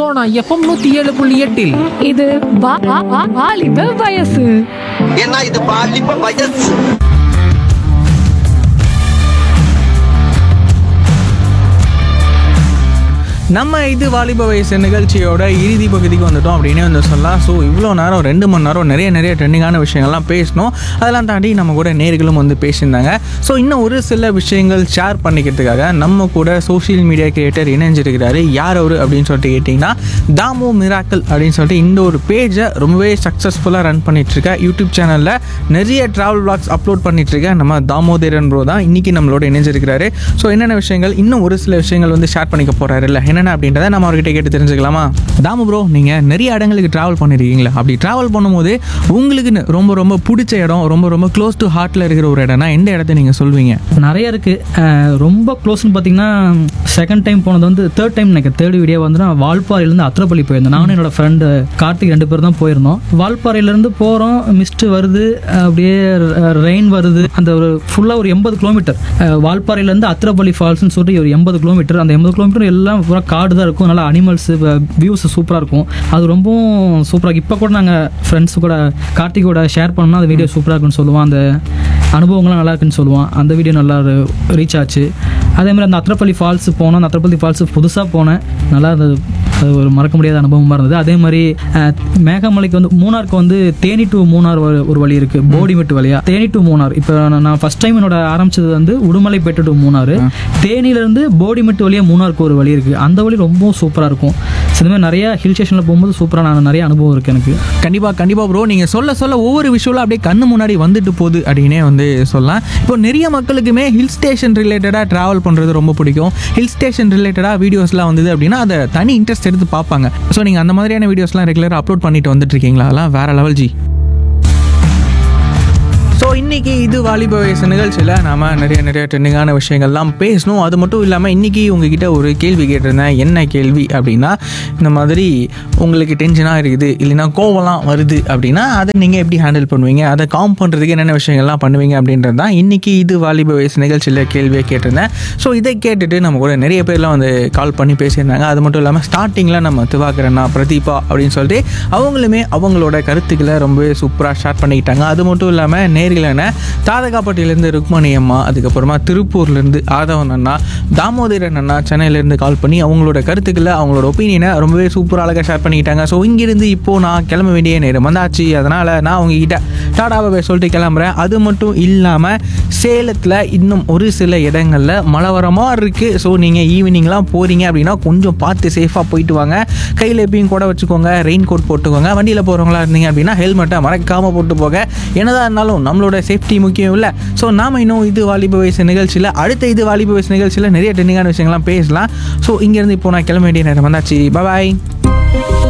Sona FM நூத்தி ஏழு புள்ளி எட்டில் இது வா- வா- வா- வாலிப வயசு ஏன்னா இது பாலிப்ப வயசு நம்ம இது வாலிப வயசு நிகழ்ச்சியோட இறுதி பகுதிக்கு வந்துட்டோம் அப்படின்னு வந்து சொல்லலாம் ஸோ இவ்வளோ நேரம் ரெண்டு மணி நேரம் நிறைய நிறைய ட்ரெண்டிங்கான விஷயங்கள்லாம் பேசணும் அதெல்லாம் தாண்டி நம்ம கூட நேர்களும் வந்து பேசியிருந்தாங்க ஸோ இன்னும் ஒரு சில விஷயங்கள் ஷேர் பண்ணிக்கிறதுக்காக நம்ம கூட சோஷியல் மீடியா கிரியேட்டர் இணைஞ்சிருக்கிறாரு யார் அவர் அப்படின்னு சொல்லிட்டு கேட்டிங்கன்னா தாமோ மிராக்கல் அப்படின்னு சொல்லிட்டு இந்த ஒரு பேஜை ரொம்பவே சக்ஸஸ்ஃபுல்லாக ரன் பண்ணிட்டு இருக்க யூடியூப் சேனலில் நிறைய ட்ராவல் பிளாக்ஸ் அப்லோட் பண்ணிட்டு இருக்க நம்ம தாமோதரன் ப்ரோ தான் இன்னைக்கு நம்மளோட இணைஞ்சிருக்கிறாரு ஸோ என்னென்ன விஷயங்கள் இன்னும் ஒரு சில விஷயங்கள் வந்து ஷேர் பண்ணிக்க போறாரு இல்லை என்னென்ன அப்படின்றத நம்ம அவர்கிட்ட கேட்டு தெரிஞ்சுக்கலாமா தாமு ப்ரோ நீங்கள் நிறைய இடங்களுக்கு ட்ராவல் பண்ணியிருக்கீங்களா அப்படி ட்ராவல் பண்ணும்போது உங்களுக்கு ந- ரொம்ப ரொம்ப பிடிச்ச இடம் ரொம்ப ரொம்ப க்ளோஸ் டு ஹார்ட்டில் இருக்கிற ஒரு இடம்னா எந்த இடத்த நீங்கள் சொல்வீங்க நிறைய இருக்கு அஹ் ரொம்ப க்ளோஸ்னு பார்த்தீங்கன்னா செகண்ட் டைம் போனது வந்து தேர்ட் டைம் எனக்கு தேர்ட் வீடியோ வந்து நான் வால்பாறையிலேருந்து அத்திரப்பள்ளி போயிருந்தேன் நானும் என்னோட ஃப்ரெண்டு கார்த்திக் ரெண்டு பேரும் தான் போயிருந்தோம் வால்பாறையிலேருந்து போகிறோம் மிஸ்ட் வருது அஹ் அப்படியே ரெயின் வருது அந்த ஒரு ஃபுல்லாக ஒரு எண்பது கிலோமீட்டர் வால்பாறையிலேருந்து அத்திரப்பள்ளி ஃபால்ஸ்னு சொல்லிட்டு ஒரு எண்பது கிலோமீட்டர் அந்த எண்பது கிலோமீட்டர் எல்லாம் பூரா காடு தான் இருக்கும் நல்லா அனிமல்ஸ் வியூஸ் சூப்பராக இருக்கும் அது ரொம்பவும் சூப்பராக இப்போ கூட நாங்கள் ஃப்ரெண்ட்ஸ் கூட கார்த்திகோட ஷேர் பண்ணோம்னா அந்த வீடியோ சூப்பராக இருக்குன்னு சொல்லுவோம் அந்த அனுபவங்கள்லாம் நல்லா இருக்குன்னு சொல்லுவான் அந்த வீடியோ நல்லா ரீச் ஆச்சு அதே மாதிரி அந்த அத்திரப்பள்ளி ஃபால்ஸ் போனோம் அந்த அத்திரப்பள்ளி ஃபால்ஸ் புதுசாக போனேன் நல்லா இருந்தது அது ஒரு மறக்க முடியாத அனுபவமாக இருந்தது அதே மாதிரி அஹ், மேகமலைக்கு வந்து மூணாருக்கு வந்து தேனி டு மூணார் ஒரு- ஒரு வழி இருக்குது போடிமெட்டு வழியா தேனி டு மூணார் இப்போ நான் ஃபர்ஸ்ட் டைம் என்னோட ஆரம்பிச்சது வந்து உடுமலைப்பேட்டை டு மூணார் தேனியிலேருந்து போடிமெட்டு வழியாக மூணாருக்கு ஒரு வழி இருக்குது அந்த வழி ரொம்பவும் சூப்பராக இருக்கும் So, இந்த மாதிரி நிறைய ஹில் ஸ்டேஷனில் போகும்போது சூப்பராக நான் நிறைய அனுபவம் இருக்குது எனக்கு கண்டிப்பாக கண்டிப்பாக ப்ரோ நீங்கள் சொல்ல சொல்ல ஒவ்வொரு விஷுவலும் அப்படியே கண்ணு முன்னாடி வந்துட்டு போகுது அப்படின்னே வந்து சொல்லலாம் இப்போ நிறைய மக்களுக்குமே ஹில் ஸ்டேஷன் ரிலேட்டடாக ட்ராவல் பண்ணுறது ரொம்ப பிடிக்கும் ஹில் ஸ்டேஷன் ரிலேட்டடாக வீடியோஸ்லாம் வந்தது அப்படின்னா அதை தனி இன்ட்ரெஸ்ட் எடுத்து பார்ப்பாங்க ஸோ நீங்கள் அந்த மாதிரியான வீடியோஸ்லாம் ரெகுலராக அப்லோட் பண்ணிட்டு வந்துட்டு இருக்கீங்களா அதெல்லாம் வேற லெவல் ஜி ஸோ இன்னைக்கு இது வாலிப வயசு நிகழ்ச்சியில் நாம நிறைய நிறைய ட்ரெண்டிங்கான விஷயங்கள்லாம் பேசணும் அது மட்டும் இல்லாமல் இன்னைக்கு உங்ககிட்ட ஒரு கேள்வி கேட்டிருந்தேன் என்ன கேள்வி அப்படின்னா இந்த மாதிரி உங்களுக்கு டென்ஷனாக இருக்குது இல்லைன்னா கோவம்லாம் வருது அப்படின்னா அதை நீங்கள் எப்படி ஹேண்டில் பண்ணுவீங்க அதை காம் பண்ணுறதுக்கு என்னென்ன விஷயங்கள்லாம் பண்ணுவீங்க அப்படின்றது தான் இன்னைக்கு இது வாலிப வயசு நிகழ்ச்சியில் கேள்வியை கேட்டிருந்தேன் ஸோ இதை கேட்டுட்டு நம்ம கூட நிறைய பேர்லாம் வந்து கால் பண்ணி பேசியிருந்தாங்க அது மட்டும் இல்லாமல் ஸ்டார்டிங்கில் நம்ம திவாகரண்ணா பிரதீபா அப்படின்னு சொல்லிட்டு அவங்களுமே அவங்களோட கருத்துக்களை ரொம்பவே சூப்பராக ஷேர் பண்ணிக்கிட்டாங்க அது மட்டும் இல்லாமல் நேர்களான தாதகாப்பட்டியிலேருந்து ருக்மணி அம்மா அதுக்கப்புறமா திருப்பூர்லேருந்து ஆதவன் அண்ணா தாமோதரன் அண்ணா சென்னையிலேருந்து கால் பண்ணி அவங்களோட கருத்துக்களை அவங்களோட ஒப்பீனியனை ரொம்பவே சூப்பராக அழகாக ஷேர் பண்ணிக்கிட்டாங்க ஸோ இங்கிருந்து இப்போது நான் கிளம்ப வேண்டிய நேரம் வந்தாச்சு அதனால் நான் உங்ககிட்ட டாடாவை சொல்லிட்டு கிளம்புறேன் அது மட்டும் இல்லாமல் சேலத்தில் இன்னும் ஒரு சில இடங்களில் மழை வர மாதிரி இருக்குது ஸோ நீங்கள் ஈவினிங்லாம் போகிறீங்க அப்படின்னா கொஞ்சம் பார்த்து சேஃபாக போயிட்டு வாங்க கையில் எப்பயும் கூட வச்சுக்கோங்க ரெயின் கோட் போட்டுக்கோங்க வண்டியில் போகிறவங்களா இருந்தீங்க அப்படின்னா ஹெல்மெட்டை மறக்காமல் போட்டு போக என்னதான் இருந்தாலும் நம்மளோட சேஃப்டி முக்கியம் இல்லை ஸோ நாம இன்னும் இது வாலிப வயசு நிகழ்ச்சியில் அடுத்த இது வாலிப வயசு நிகழ்ச்சியில் நிறைய ட்ரெண்டிங்கான விஷயங்கள்லாம் பேசலாம் ஸோ இங்கேருந்து இப்போ நான் கிளம்ப வேண்டிய நேரம் வந்தாச்சு பாய்